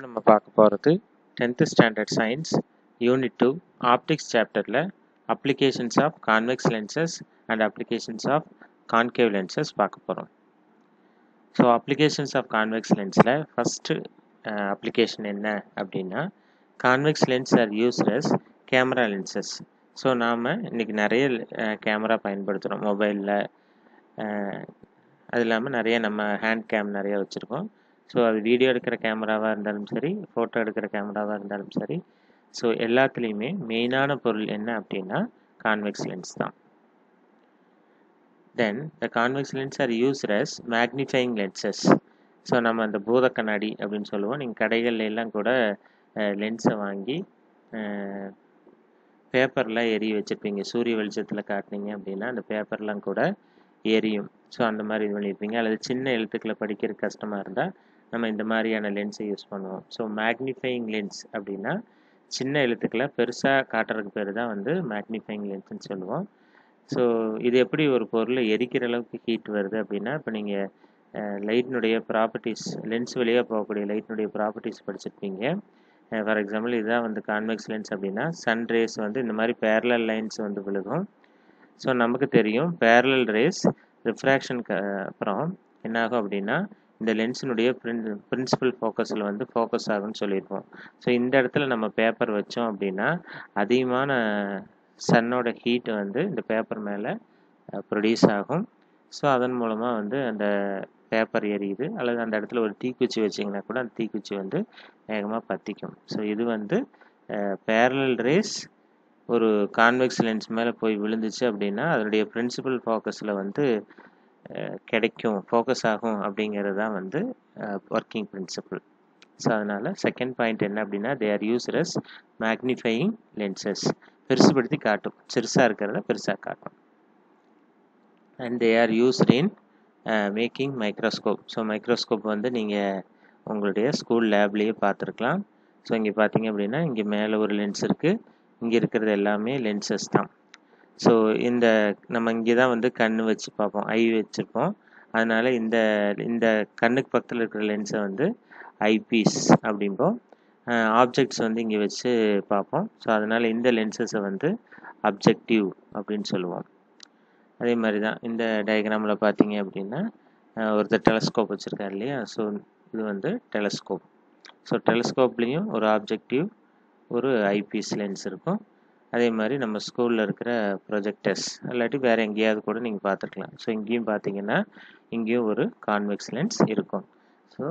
அடுத்து நம்ம பார்க்க போகிறது tenth standard science unit two optics சாப்டரில் applications of convex lenses and applications of concave lenses பார்க்க போகிறோம் ஸோ அப்ளிகேஷன்ஸ் ஆஃப் கான்வெக்ஸ் லென்ஸில் ஃபஸ்ட்டு அப்ளிகேஷன் என்ன அப்படின்னா convex lens are used camera lenses so நாம் இன்றைக்கி நிறைய கேமரா பயன்படுத்துகிறோம் மொபைலில் அது இல்லாமல் நிறைய நம்ம ஹேண்ட் கேம் நிறைய வச்சுருக்கோம் ஸோ அது வீடியோ எடுக்கிற கேமராவாக இருந்தாலும் சரி ஃபோட்டோ எடுக்கிற கேமராவாக இருந்தாலும் சரி ஸோ எல்லாத்துலேயுமே மெயினான பொருள் என்ன அப்படின்னா கான்வெக்ஸ் லென்ஸ் தான் then the convex lens are used as magnifying lenses so நம்ம அந்த பூத கண்ணாடி அப்படின்னு சொல்லுவோம் நீங்கள் கடைகள்ல எல்லாம் கூட லென்ஸை வாங்கி பேப்பரில் எரிய வச்சுருப்பீங்க சூரிய வெளிச்சத்தில் காட்டினீங்க அப்படின்னா அந்த பேப்பர்லாம் கூட எரியும் ஸோ அந்த மாதிரி இது பண்ணியிருப்பீங்க அல்லது சின்ன எழுத்துக்களை படிக்கிறது கஷ்டமாக இருந்தால் நம்ம இந்த மாதிரியான லென்ஸை யூஸ் பண்ணுவோம் ஸோ மேக்னிஃபையிங் லென்ஸ் அப்படின்னா சின்ன எழுத்துக்களை பெருசாக காட்டுறதுக்கு பேர் தான் வந்து மேக்னிஃபையிங் லென்ஸ்னு சொல்லுவோம் ஸோ இது எப்படி ஒரு பொருளை எரிக்கிற அளவுக்கு ஹீட் வருது அப்படின்னா இப்போ நீங்கள் லைட்டினுடைய ப்ராப்பர்ட்டிஸ் லென்ஸ் வழியாக போகக்கூடிய லைட்டினுடைய ப்ராப்பர்ட்டிஸ் படிச்சிருப்பீங்க ஃபார் எக்ஸாம்பிள் இதுதான் வந்து கான்வெக்ஸ் லென்ஸ் அப்படின்னா சன் ரேஸ் வந்து இந்த மாதிரி பேரலல் லைன்ஸ் வந்து விழுகும் ஸோ நமக்கு தெரியும் பேரலல் ரேஸ் ரிஃப்ராக்ஷனுக்கு அப்புறம் என்னாகும் அப்படின்னா இந்த லென்ஸினுடைய பிரின் பிரின்சிபல் ஃபோக்கஸில் வந்து ஃபோக்கஸ் ஆகும்னு சொல்லியிருப்போம் ஸோ இந்த இடத்துல நம்ம பேப்பர் வச்சோம் அப்படின்னா அதிகமான சன்னோட ஹீட் வந்து இந்த பேப்பர் மேலே ப்ரொடியூஸ் ஆகும் ஸோ அதன் மூலமாக வந்து அந்த பேப்பர் எரியுது அல்லது அந்த இடத்துல ஒரு தீக்குச்சி வச்சிங்கன்னா கூட அந்த தீக்குச்சி வந்து வேகமாக பற்றிக்கும் ஸோ இது வந்து பேரலல் ரேஸ் ஒரு கான்வெக்ஸ் லென்ஸ் மேலே போய் விழுந்துச்சு அப்படின்னா அதனுடைய பிரின்சிபல் ஃபோக்கஸில் வந்து கிடைக்கும் ஃபோக்கஸ் ஆகும் அப்படிங்கிறது தான் வந்து ஒர்க்கிங் பிரின்சிபல் ஸோ அதனால் செகண்ட் பாயிண்ட் என்ன அப்படின்னா they are used as magnifying lenses பெருசுபடுத்தி காட்டும் சிறுசாக இருக்கிறத பெருசாக காட்டும் and they are used in making microscope so microscope வந்து நீங்கள் உங்களுடைய ஸ்கூல் லேப்லேயே பார்த்துருக்கலாம் ஸோ இங்கே பார்த்தீங்க அப்படின்னா இங்கே மேலே ஒரு லென்ஸ் இருக்குது இங்கே இருக்கிறது எல்லாமே லென்சஸ் தான் ஸோ இந்த நம்ம இங்கே தான் வந்து கண் வச்சு பார்ப்போம் ஐ வச்சுருப்போம் அதனால் இந்த இந்த கண்ணுக்கு பக்கத்தில் இருக்கிற லென்ஸை வந்து ஐபீஸ் அப்படிம்போம் ஆப்ஜெக்ட்ஸ் வந்து இங்கே வச்சு பார்ப்போம் ஸோ அதனால் இந்த லென்சஸை வந்து அப்ஜெக்டிவ் அப்படின்னு சொல்லுவோம் அதே மாதிரி தான் இந்த டயக்ராமில் பார்த்தீங்க அப்படின்னா ஒருத்தர் டெலஸ்கோப் வச்சுருக்காரு இல்லையா ஸோ இது வந்து டெலஸ்கோப் ஸோ டெலஸ்கோப்லேயும் ஒரு ஆப்ஜெக்டிவ் ஒரு ஐபிஎஸ் லென்ஸ் இருக்கும் அதே மாதிரி நம்ம ஸ்கூலில் இருக்கிற ப்ரொஜெக்டர்ஸ் இல்லாட்டி வேறு எங்கேயாவது கூட நீங்கள் பார்த்துருக்கலாம் ஸோ இங்கேயும் பார்த்தீங்கன்னா இங்கேயும் ஒரு கான்வெக்ஸ் லென்ஸ் இருக்கும் so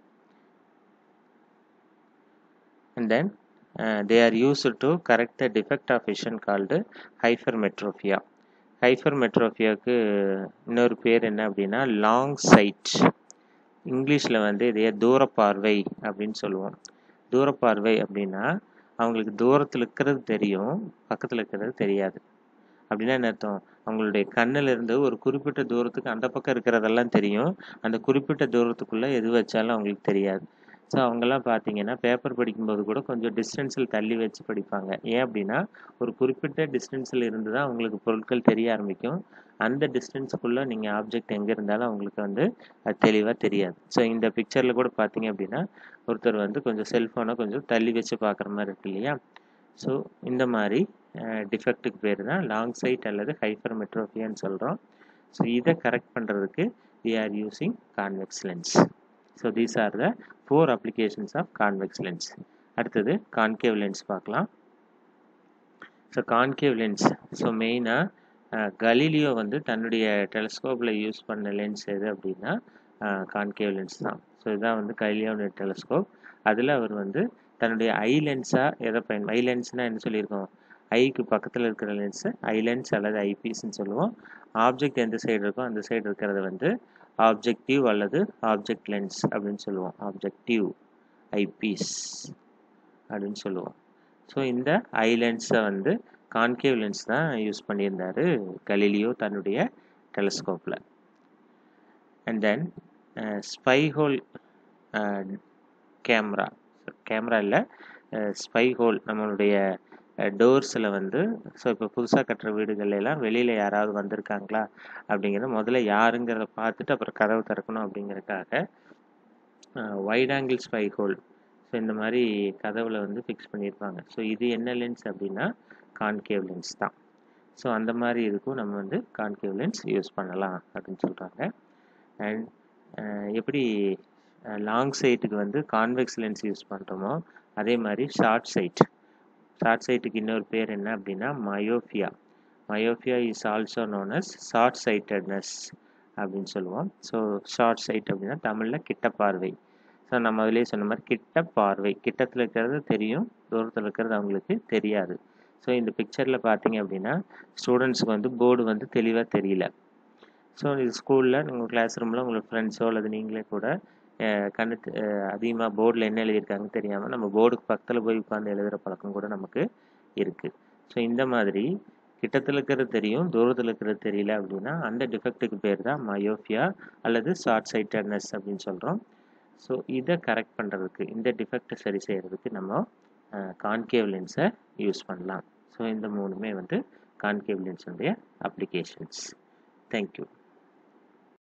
and then they are use to correct the defect of vision called hypermetropia ஹைஃபர் மெட்ரோஃபியாவுக்கு இன்னொரு பேர் என்ன அப்படின்னா லாங் சைட் இங்கிலீஷில் வந்து இதையே தூரப்பார்வை அப்படின்னு சொல்லுவோம் தூரப்பார்வை அப்படின்னா அவங்களுக்கு தூரத்தில் இருக்கிறது தெரியும் பக்கத்தில் இருக்கிறது தெரியாது அப்படின்னா என்ன அர்த்தம் அவங்களுடைய கண்ணில் இருந்து ஒரு குறிப்பிட்ட தூரத்துக்கு அந்த பக்கம் இருக்கிறதெல்லாம் தெரியும் அந்த குறிப்பிட்ட தூரத்துக்குள்ளே எது வச்சாலும் அவங்களுக்கு தெரியாது ஸோ அவங்கெல்லாம் பார்த்தீங்கன்னா பேப்பர் படிக்கும்போது கூட கொஞ்சம் டிஸ்டன்ஸில் தள்ளி வச்சு படிப்பாங்க ஏன் அப்படின்னா ஒரு குறிப்பிட்ட டிஸ்டன்ஸில் இருந்து தான் அவங்களுக்கு பொருட்கள் தெரிய ஆரம்பிக்கும் அந்த டிஸ்டன்ஸுக்குள்ளே நீங்கள் ஆப்ஜெக்ட் எங்கே இருந்தாலும் அவங்களுக்கு வந்து அது தெளிவாக தெரியாது ஸோ இந்த பிக்சரில் கூட பார்த்தீங்க அப்படின்னா ஒருத்தர் வந்து கொஞ்சம் செல்ஃபோனை கொஞ்சம் தள்ளி வச்சு பார்க்குற மாதிரி இருக்கு இல்லையா ஸோ இந்த மாதிரி டிஃபெக்ட்டுக்கு பேர் தான் லாங் சைட் அல்லது ஹைப்பர் மெட்ரோஃபியான்னு சொல்கிறோம் ஸோ இதை கரெக்ட் பண்ணுறதுக்கு we are using convex lens so these are the four applications of convex lens அடுத்தது கான்கேவ் லென்ஸ் பார்க்கலாம் ஸோ கான்கேவ் லென்ஸ் ஸோ மெயினாக கலீலியோ வந்து தன்னுடைய டெலஸ்கோப்பில் யூஸ் பண்ண லென்ஸ் எது அப்படின்னா கான்கேவ் லென்ஸ் தான் ஸோ இதுதான் வந்து கலீலியோட டெலஸ்கோப் அதில் அவர் வந்து தன்னுடைய ஐ லென்ஸாக எதை பயன் ஐ லென்ஸ்னால் என்ன சொல்லியிருக்கோம் ஐக்கு பக்கத்தில் இருக்கிற லென்ஸு ஐ லென்ஸ் அல்லது ஐபீஸ்ன்னு சொல்லுவோம் ஆப்ஜெக்ட் எந்த சைடு இருக்கோ அந்த சைடு இருக்கிறத வந்து ஆப்ஜெக்டிவ் அல்லது ஆப்ஜெக்ட் லென்ஸ் அப்படின்னு சொல்லுவோம் ஆப்ஜெக்டிவ் ஐபீஸ் அப்படின்னு சொல்லுவோம் ஸோ இந்த ஐ லென்ஸை வந்து கான்கேவ் லென்ஸ் தான் யூஸ் பண்ணியிருந்தார் கலீலியோ தன்னுடைய டெலஸ்கோப்பில் and then spy hole camera camera இல்லை ஸ்பை ஹோல் நம்மளுடைய டோர்ஸில் வந்து ஸோ இப்போ புதுசாக கட்டுற வீடுகள்லாம் வெளியில் யாராவது வந்திருக்காங்களா அப்படிங்கிறத முதல்ல யாருங்கிறத பார்த்துட்டு அப்புறம் கதவு திறக்கணும் அப்படிங்கிறதுக்காக wide angle spy hole so இந்த மாதிரி கதவுல வந்து ஃபிக்ஸ் பண்ணியிருப்பாங்க ஸோ இது என்ன லென்ஸ் அப்படின்னா கான்கேவ் லென்ஸ் தான் ஸோ அந்த மாதிரி இருக்கும் நம்ம வந்து கான்கேவ் லென்ஸ் யூஸ் பண்ணலாம் அப்படின்னு சொல்கிறாங்க அண்ட் எப்படி லாங் சைட்டுக்கு வந்து கான்வெக்ஸ் லென்ஸ் யூஸ் பண்ணுறோமோ அதே மாதிரி ஷார்ட் சைட் ஷார்ட் சைட்டுக்கு இன்னொரு பேர் என்ன அப்படின்னா myopia myopia is also known as short sightedness அப்படின்னு சொல்லுவோம் ஸோ ஷார்ட் சைட் அப்படின்னா தமிழில் கிட்ட பார்வை ஸோ நம்ம அதிலே சொன்ன மாதிரி கிட்ட பார்வை கிட்டத்தில் இருக்கிறது தெரியும் தூரத்தில் இருக்கிறது அவங்களுக்கு தெரியாது ஸோ இந்த பிக்சரில் பார்த்தீங்க அப்படின்னா ஸ்டூடெண்ட்ஸுக்கு வந்து போர்டு வந்து தெளிவாக தெரியல ஸோ இது ஸ்கூலில் உங்கள் கிளாஸ் ரூமில் உங்களுக்கு ஃப்ரெண்ட்ஸோ அல்லது நீங்களே கூட கண்ணு அதிகமாக போர்டில் என்ன எழுதியிருக்காங்கன்னு தெரியாமல் நம்ம போர்டுக்கு பக்கத்தில் போய் உட்காந்து எழுதுகிற பழக்கம் கூட நமக்கு இருக்குது ஸோ இந்த மாதிரி கிட்டத்தில் இருக்கிறது தெரியும் தூரத்தில் இருக்கிறது தெரியல அப்படின்னா அந்த டிஃபெக்ட்டுக்கு பேர் தான் மயோஃபியா அல்லது ஷார்ட் சைட்டட்னஸ் அப்படின்னு சொல்கிறோம் ஸோ இதை கரெக்ட் பண்ணுறதுக்கு இந்த டிஃபெக்டை சரி செய்கிறதுக்கு நம்ம கான்கேவ் லென்ஸை யூஸ் பண்ணலாம் ஸோ இந்த மூணுமே வந்து கான்கேவ் லென்ஸுடைய அப்ளிகேஷன்ஸ் தேங்க்யூ